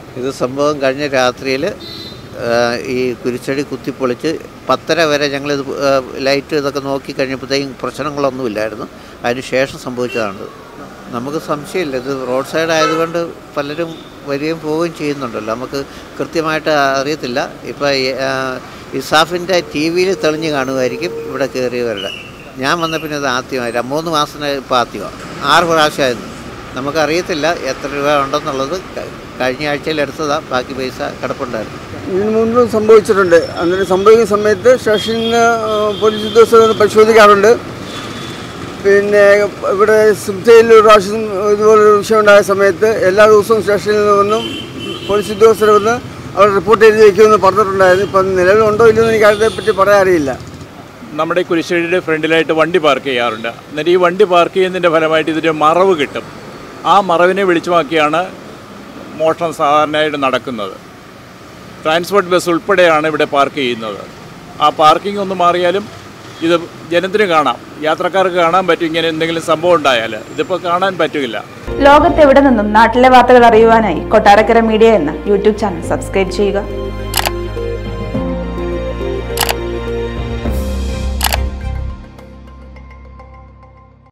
ഇത് സംഭവം കഴിഞ്ഞ രാത്രിയിൽ ഈ കുരിച്ചടി കുത്തിപ്പൊളിച്ച് പത്തര വരെ ഞങ്ങളിത് ആ, ലൈറ്റ് ഇതൊക്കെ നോക്കി കഴിഞ്ഞപ്പോഴത്തേക്കും പ്രശ്നങ്ങളൊന്നുമില്ലായിരുന്നു അതിന് ശേഷം സംഭവിച്ചതാണിത് നമുക്ക് സംശയമില്ല ഇത് റോഡ് സൈഡ് ആയതുകൊണ്ട് പലരും വരികയും പോവുകയും ചെയ്യുന്നുണ്ടല്ലോ നമുക്ക് കൃത്യമായിട്ട് അറിയത്തില്ല ഇപ്പോൾ ഇസാഫിൻ്റെ ടി വിയിൽ തെളിഞ്ഞ് കാണുമായിരിക്കും ഇവിടെ കയറിയവരുടെ ഞാൻ വന്ന പിന്നെ ഇത് ആദ്യമായി മൂന്ന് മാസം ഇപ്പോൾ ആദ്യമാണ് ആറ് പ്രാവശ്യമായിരുന്നു നമുക്കറിയത്തില്ല എത്ര രൂപ ഉണ്ടെന്നുള്ളത് ക- കഴിഞ്ഞ ആഴ്ചയിൽ എടുത്തതാണ് ബാക്കി പൈസ കിടപ്പുണ്ടായിരുന്നു ഇതിനു മുൻപ് സംഭവിച്ചിട്ടുണ്ട് അന്നേരം സംഭവിക്കുന്ന സമയത്ത് സ്റ്റേഷനിൽ പോലീസ് ഉദ്യോഗസ്ഥർ വന്ന് പരിശോധിക്കാറുണ്ട് പിന്നെ ഇവിടെ സിംസയിൽ ഒരു പ്രാവശ്യം ഇതുപോലൊരു വിഷയം ഉണ്ടായ സമയത്ത് എല്ലാ ദിവസവും സ്റ്റേഷനിൽ നിന്നും പോലീസ് ഉദ്യോഗസ്ഥർ വന്ന് അവർ റിപ്പോർട്ട് എഴുതി വയ്ക്കുമെന്ന് പറഞ്ഞിട്ടുണ്ടായിരുന്നു ഇപ്പം നിലവിലുണ്ടോ ഇല്ലയോ എന്ന് എനിക്ക് അതിനെപ്പറ്റി പറയാൻ അറിയില്ല നമ്മുടെ കുരിശ്ശടിയുടെ ഫ്രണ്ടിലായിട്ട് വണ്ടി പാർക്ക് ചെയ്യാറുണ്ട് എന്നിട്ട് ഈ വണ്ടി പാർക്ക് ചെയ്യുന്നതിൻ്റെ ഫലമായിട്ട് ഇതിൻ്റെ മറവ് കിട്ടും ആ മറവിനെ വെളിച്ചമാക്കിയാണ് മോഷണം സാധാരണയായിട്ട് നടക്കുന്നത് ട്രാൻസ്പോർട്ട് ബസ് ഉൾപ്പെടെയാണ് ഇവിടെ പാർക്ക് ചെയ്യുന്നത് ആ പാർക്കിംഗ് ഒന്ന് മാറിയാലും ഇത് ജനത്തിന് കാണാം യാത്രക്കാർക്ക് കാണാൻ പറ്റും ഇങ്ങനെ എന്തെങ്കിലും സംഭവം ഉണ്ടായാൽ ഇതിപ്പോൾ കാണാൻ പറ്റില്ല ലോകത്തെവിടെ നിന്നും നാട്ടിലെ വാർത്തകൾ അറിയുവാനായി കൊട്ടാരക്കര മീഡിയ എന്ന യൂട്യൂബ് ചാനൽ സബ്സ്ക്രൈബ് ചെയ്യുക